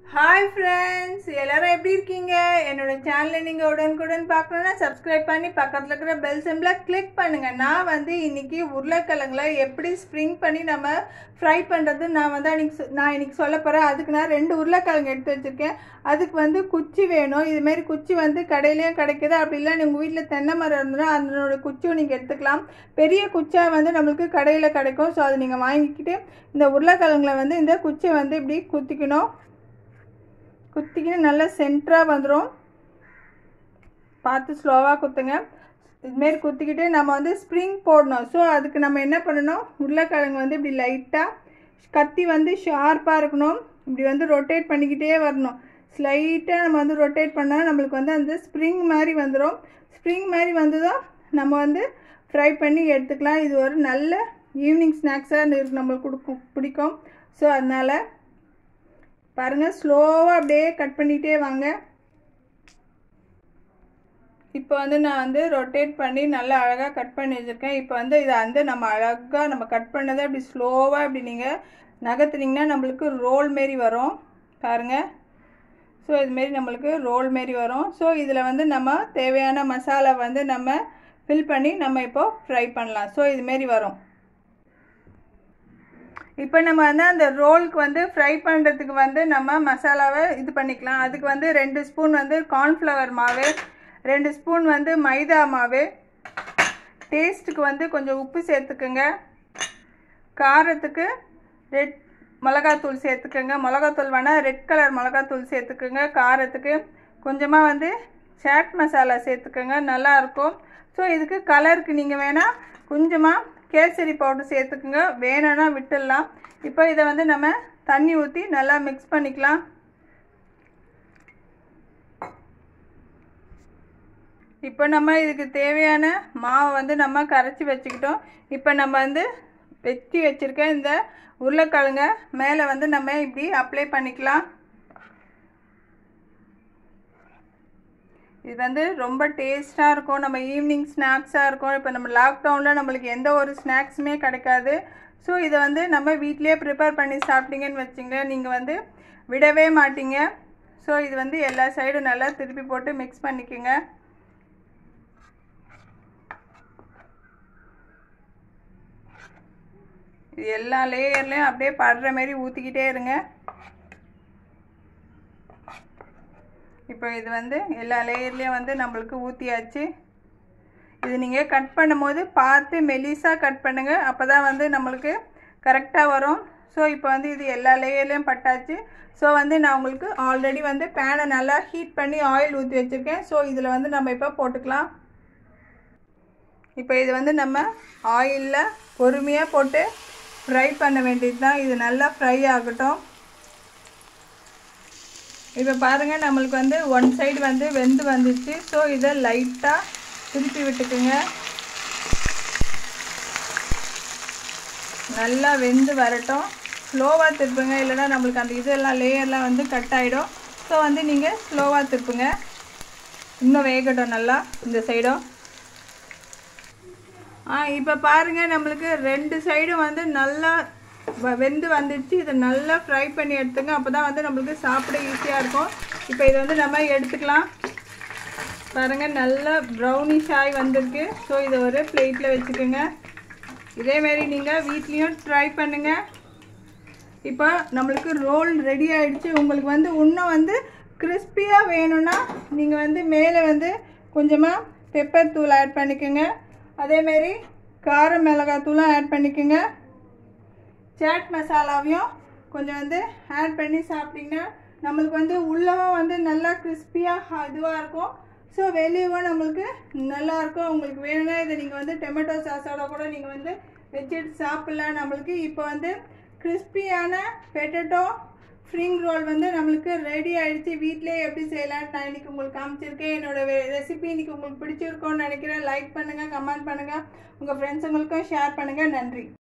hi friends எல்லாரும் எப்படி இருக்கீங்க என்னோட சேனலை நீங்கள் உடனுக்குடன் பார்க்கணுன்னா சப்ஸ்கிரைப் பண்ணி பக்கத்தில் இருக்கிற பெல் சிம்பில் கிளிக் பண்ணுங்கள் நான் வந்து இன்னைக்கு உருளைக்கிழங்குல எப்படி ஸ்ப்ரிங் பண்ணி நம்ம ஃப்ரை பண்ணுறது நான் வந்து அன்றைக்கி நான் இன்னைக்கு சொல்ல போகிறேன் அதுக்கு நான் ரெண்டு உருளைக்கிழங்கு எடுத்து வச்சுருக்கேன் அதுக்கு வந்து குச்சி வேணும் இதுமாரி குச்சி வந்து கடையிலையும் கிடைக்குது அப்படி இல்லை உங்கள் வீட்டில் தென்னை மரம் இருந்ததுன்னா அதனோட குச்சியும் நீங்கள் எடுத்துக்கலாம் பெரிய குச்சியாக வந்து நம்மளுக்கு கடையில் கிடைக்கும் ஸோ அதை நீங்கள் வாங்கிக்கிட்டு இந்த உருளைக்கிழங்குல வந்து இந்த குச்சியை வந்து இப்படி குத்திக்கணும் குத்திக்கின்னு நல்லா சென்டராக வந்துடும் பார்த்து ஸ்லோவாக குத்துங்க இதுமாரி குத்திக்கிட்டு நம்ம வந்து ஸ்ப்ரிங் போடணும் ஸோ அதுக்கு நம்ம என்ன பண்ணணும் உருளைக்கிழங்கு வந்து இப்படி லைட்டாக கத்தி வந்து ஷார்ப்பாக இருக்கணும் இப்படி வந்து ரொட்டேட் பண்ணிக்கிட்டே வரணும் ஸ்லைட்டாக நம்ம வந்து ரொட்டேட் பண்ணால் நம்மளுக்கு வந்து அந்த ஸ்ப்ரிங் மாதிரி வந்துடும் ஸ்ப்ரிங் மாதிரி வந்ததும் நம்ம வந்து ஃப்ரை பண்ணி எடுத்துக்கலாம் இது ஒரு நல்ல ஈவினிங் ஸ்நாக்ஸாக இருக்கு நம்மளுக்கு கொடுக்கும் பிடிக்கும் ஸோ அதனால் பாருங்கள் ஸ்லோவாக அப்படியே கட் பண்ணிகிட்டே வாங்க இப்போ வந்து நான் வந்து ரொட்டேட் பண்ணி நல்லா அழகாக கட் பண்ணி வச்சுருக்கேன் இப்போ வந்து இதை வந்து நம்ம அழகாக நம்ம கட் பண்ணதை அப்படி ஸ்லோவாக இப்படி நீங்கள் நகர்த்துனீங்கன்னா நம்மளுக்கு ரோல் மாரி வரும் பாருங்கள் ஸோ இதுமாரி நம்மளுக்கு ரோல் மாரி வரும் ஸோ இதில் வந்து நம்ம தேவையான மசாலா வந்து நம்ம ஃபில் பண்ணி நம்ம இப்போது ஃப்ரை பண்ணலாம் ஸோ இதுமாரி வரும் இப்போ நம்ம வந்து அந்த ரோலுக்கு வந்து ஃப்ரை பண்ணுறதுக்கு வந்து நம்ம மசாலாவை இது பண்ணிக்கலாம் அதுக்கு வந்து ரெண்டு ஸ்பூன் வந்து கார்ன்ஃப்ளவர் மாவு ரெண்டு ஸ்பூன் வந்து மைதா மாவு டேஸ்ட்டுக்கு வந்து கொஞ்சம் உப்பு சேர்த்துக்குங்க காரத்துக்கு ரெட் மிளகாத்தூள் சேர்த்துக்குங்க மிளகாத்தூள் வேணால் ரெட் கலர் மிளகாத்தூள் சேர்த்துக்குங்க காரத்துக்கு கொஞ்சமாக வந்து சாட் மசாலா சேர்த்துக்குங்க நல்லாயிருக்கும் ஸோ இதுக்கு கலருக்கு நீங்கள் வேணால் கொஞ்சமாக கேசரி பவுடர் சேர்த்துக்குங்க வேணும்னா விட்டுடலாம் இப்போ இதை வந்து நம்ம தண்ணி ஊற்றி நல்லா மிக்ஸ் பண்ணிக்கலாம் இப்போ நம்ம இதுக்கு தேவையான மாவை வந்து நம்ம கரைச்சி வச்சுக்கிட்டோம் இப்போ நம்ம வந்து வெட்டி வச்சுருக்க இந்த உருளைக்கிழங்க மேலே வந்து நம்ம இப்படி அப்ளை பண்ணிக்கலாம் இது வந்து ரொம்ப டேஸ்ட்டாக இருக்கும் நம்ம ஈவினிங் ஸ்நாக்ஸாக இருக்கும் இப்போ நம்ம லாக்டவுனில் நம்மளுக்கு எந்த ஒரு ஸ்நாக்ஸுமே கிடைக்காது ஸோ இதை வந்து நம்ம வீட்லேயே ப்ரிப்பேர் பண்ணி சாப்பிட்டீங்கன்னு வச்சுங்க நீங்கள் வந்து விடவே மாட்டீங்க ஸோ இது வந்து எல்லா சைடும் நல்லா திருப்பி போட்டு மிக்ஸ் பண்ணிக்கோங்க இது எல்லா லேயர்லேயும் அப்படியே படுற மாதிரி ஊற்றிக்கிட்டே இருங்க இப்போ இது வந்து எல்லா லேயர்லேயும் வந்து நம்மளுக்கு ஊற்றியாச்சு இது நீங்கள் கட் பண்ணும்போது பார்த்து மெலிசாக கட் பண்ணுங்கள் அப்போ தான் வந்து நம்மளுக்கு கரெக்டாக வரும் ஸோ இப்போ வந்து இது எல்லா லேயர்லேயும் பட்டாச்சு ஸோ வந்து நான் உங்களுக்கு ஆல்ரெடி வந்து பேனை நல்லா ஹீட் பண்ணி ஆயில் ஊற்றி வச்சுருக்கேன் ஸோ இதில் வந்து நம்ம இப்போ போட்டுக்கலாம் இப்போ இது வந்து நம்ம ஆயிலில் பொறுமையாக போட்டு ஃப்ரை பண்ண வேண்டியது தான் இது நல்லா ஃப்ரை ஆகட்டும் இப்போ பாருங்கள் நம்மளுக்கு வந்து ஒன் சைடு வந்து வெந்து வந்துச்சு ஸோ இதை லைட்டாக திருப்பி விட்டுக்குங்க நல்லா வெந்து வரட்டும் ஸ்லோவாக திருப்புங்க இல்லைனா நம்மளுக்கு அந்த இதெல்லாம் லேயர்லாம் வந்து கட் ஆகிடும் ஸோ வந்து நீங்கள் ஸ்லோவாக திருப்புங்க இன்னும் வேகட்டும் நல்லா இந்த சைடும் ஆ இப்போ பாருங்கள் நம்மளுக்கு ரெண்டு சைடும் வந்து நல்லா வெந்து வந்துடுச்சு இதை நல்லா ஃப்ரை பண்ணி எடுத்துங்க அப்போ தான் வந்து நம்மளுக்கு சாப்பிட ஈஸியாக இருக்கும் இப்போ இதை வந்து நம்ம எடுத்துக்கலாம் பாருங்கள் நல்லா ப்ரௌனிஷ் ஆகி வந்திருக்கு ஸோ இதை ஒரு பிளேட்டில் வச்சுக்கோங்க இதேமாரி நீங்கள் வீட்லேயும் ட்ரை பண்ணுங்கள் இப்போ நம்மளுக்கு ரோல் ரெடி ஆகிடுச்சு உங்களுக்கு வந்து இன்னும் வந்து கிறிஸ்பியாக வேணும்னா நீங்கள் வந்து மேலே வந்து கொஞ்சமாக பெப்பர் தூள் ஆட் பண்ணிக்கோங்க அதேமாரி கார மிளகாய் தூளும் ஆட் பண்ணிக்கோங்க சாட் மசாலாவையும் கொஞ்சம் வந்து ஆட் பண்ணி சாப்பிட்டிங்கன்னா நம்மளுக்கு வந்து உள்ளவும் வந்து நல்லா கிறிஸ்பியாக இதுவாக இருக்கும் ஸோ வெளியவும் நம்மளுக்கு நல்லாயிருக்கும் உங்களுக்கு வேணும்னா இதை நீங்கள் வந்து டொமேட்டோ சாஸோட கூட நீங்கள் வந்து வச்சுட்டு சாப்பிட்லாம் நம்மளுக்கு இப்போ வந்து கிறிஸ்பியான பெட்டட்டோ ஸ்ப்ரிங் ரோல் வந்து நம்மளுக்கு ரெடி ஆகிடுச்சு வீட்டிலே எப்படி செய்யலான்னு நான் இன்றைக்கி உங்களுக்கு காமிச்சிருக்கேன் என்னோடய ரெசிபி இன்றைக்கி உங்களுக்கு பிடிச்சிருக்கோன்னு நினைக்கிறேன் லைக் பண்ணுங்கள் கமெண்ட் பண்ணுங்கள் உங்கள் ஃப்ரெண்ட்ஸுங்களுக்கும் ஷேர் பண்ணுங்கள் நன்றி